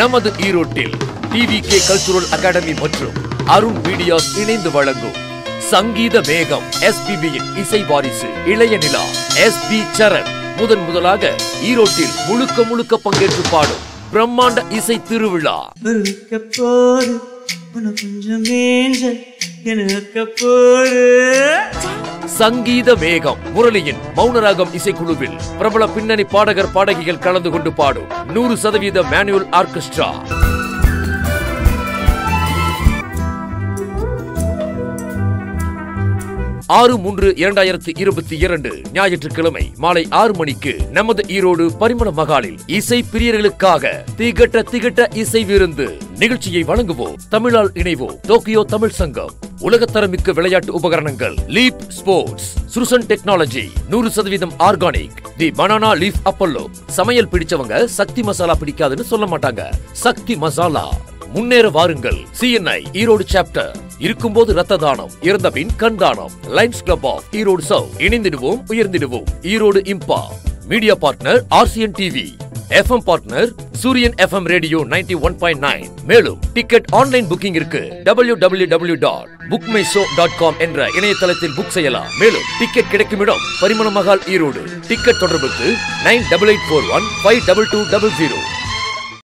நமது ஈரோட்டில் TV K cultural academy மற்றும் அருண் மீடியாஸ் இணைந்து வழங்கும் சங்கீத மேகம் எஸ்பிபியின் இசை வாரிசு இளைய நிலா எஸ் பி சரண் முதன் முதலாக ஈரோட்டில் முழுக்க முழுக்க பங்கேற்று பாடும் பிரம்மாண்ட இசை திருவிழா இருக்க போது உன கொஞ்சம் மேஞ்ச எனக்கு போது சங்கீத மேகம் முரளியின் மௌனராகம் இசைக்குழுவில் பிரபல பின்னணி பாடகர் பாடகிகள் கலந்து கொண்டு பாடும் நூறு சதவீத மேனுவல் ஆர்கெஸ்ட்ரா ஆறு மூன்று இரண்டாயிரத்தி இருபத்தி இரண்டு ஞாயிற்றுக்கிழமை மாலை ஆறு மணிக்கு நமது ஈரோடு பரிமள மகாலில் இசை பிரியர்களுக்காக திகட்ட திகட்ட இசை விருந்து நிகழ்ச்சியை வழங்குவோம் தமிழால் இணைவோம் டோக்கியோ தமிழ் சங்கம் உலகத்தரமிக்க விளையாட்டு உபகரணங்கள் லீப் ஸ்போர்ட்ஸ் சுருசன் டெக்னாலஜி நூறு சதவீதம் organic the banana leaf Apollo சமையல் பிடிச்சவங்க சக்தி மசாலா பிடிக்காதுன்னு சொல்ல மாட்டாங்க சக்தி மசாலா முன்னேற வாருங்கள் சிஎன்ஐ ஈரோடு சாப்டர் இருக்கும்போது ரத்த தானம் இறந்த பின் கண் தானம் லைன்ஸ் கிளப் ஆஃப் ஈரோடு சவ் இணைந்திடுவோம் உயர்ந்திடுவோம் ஈரோடு இம்பா media partner RCN TV FM partner Suriyan FM radio 91.9 one point nine மேலும் டிக்கெட் ஆன்லைன் புக்கிங் இருக்கு W W W dot book my show dot com என்ற இணையதளத்தில் புக் செய்யலாம் மேலும் டிக்கெட் கிடைக்கும் இடம் பரிமள மகால் ஈரோடு டிக்கெட் தொடர்புக்கு nine double eight four one five double two double zero